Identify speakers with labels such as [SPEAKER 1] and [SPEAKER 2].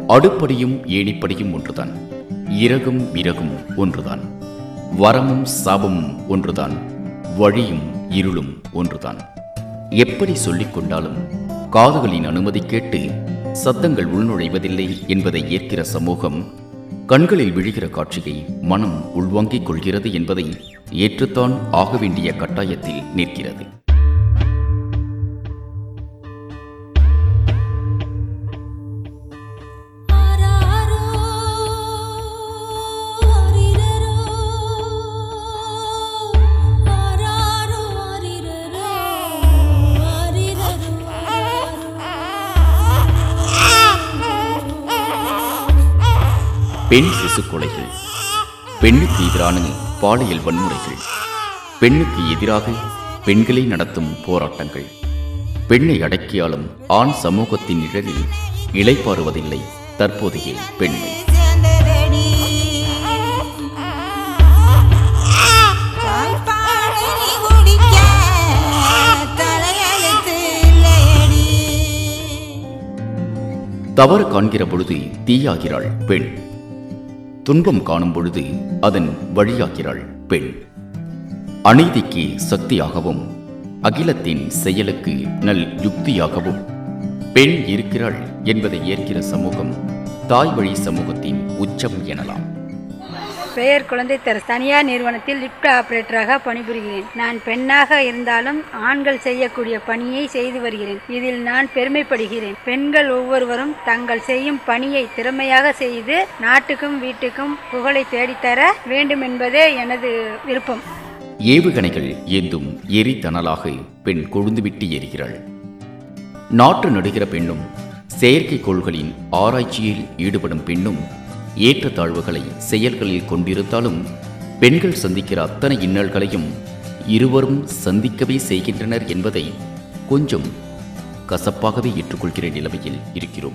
[SPEAKER 1] அடுப்படியும் ஏணிப்படியும் ஒன்றுதான் இறகும் விறகும் ஒன்றுதான் வரமும் சாபமும் ஒன்றுதான் வழியும் இருளும் ஒன்றுதான் எப்படி சொல்லிக் கொண்டாலும் காதுகளின் அனுமதி கேட்டு சத்தங்கள் உள்நுழைவதில்லை என்பதை ஏற்கிற சமூகம் கண்களில் விழுகிற காட்சியை மனம் உள்வாங்கிக் கொள்கிறது என்பதை ஏற்றுத்தான் ஆக வேண்டிய கட்டாயத்தில் நிற்கிறது
[SPEAKER 2] ஆராரோ ஆரிரரோ ஆராரோ ஆரிரரோ
[SPEAKER 1] பெண் சிசு கொலைகள் பெண்ணுக்கு எதிரான பாலியல் வன்முறைகள் பெண்ணுக்கு எதிராக பெண்களை நடத்தும் போராட்டங்கள் பெண்ணை அடக்கியாலும் ஆண் சமூகத்தின் நிழலில் இளைப்பாறுவதில்லை தற்போதைய பெண்மை
[SPEAKER 2] சேர்ந்ததடி தாய்ப்பாலை நீ குடிக்க தலையெழுத்து இல்லையடி
[SPEAKER 1] தவறு காண்கிற பொழுது தீயாகிறாள் பெண் துன்பம் காணும் பொழுது அதன் வழியாகிறாள் பெண் அநீதிக்கு சக்தியாகவும் அகிலத்தின் செயலுக்கு நல் யுக்தியாகவும் பெண் இருக்கிறாள் என்பதை ஏற்கிற சமூகம் தாய் வழி சமூகத்தின் உச்சம் எனலாம்
[SPEAKER 3] பெயர் குழந்தை தர தனியார் நிறுவனத்தில் லிப்ட் ஆபரேட்டராக பணிபுரிகிறேன் நான் பெண்ணாக இருந்தாலும் ஆண்கள் செய்யக்கூடிய பணியை செய்து வருகிறேன் இதில் நான் பெருமைப்படுகிறேன் பெண்கள் ஒவ்வொருவரும் தங்கள் செய்யும் பணியை திறமையாக செய்து நாட்டுக்கும் வீட்டுக்கும் புகழை தேடித்தர வேண்டும் என்பதே எனது விருப்பம்
[SPEAKER 1] ஏவுகணைகள் ஏந்தும் எரிதணலாக பெண் கொழுந்துவிட்டு எரிகிறாள் நாற்று நடுகிற பெண்ணும் செயற்கைக்கோள்களின் ஆராய்ச்சியில் ஈடுபடும் பெண்ணும் ஏற்றத்தாழ்வுகளை செயல்களில் கொண்டிருந்தாலும் பெண்கள் சந்திக்கிற அத்தனை இன்னல்களையும் இருவரும் சந்திக்கவே செய்கின்றனர் என்பதை கொஞ்சம் கசப்பாகவே ஏற்றுக்கொள்கிற நிலைமையில் இருக்கிறோம்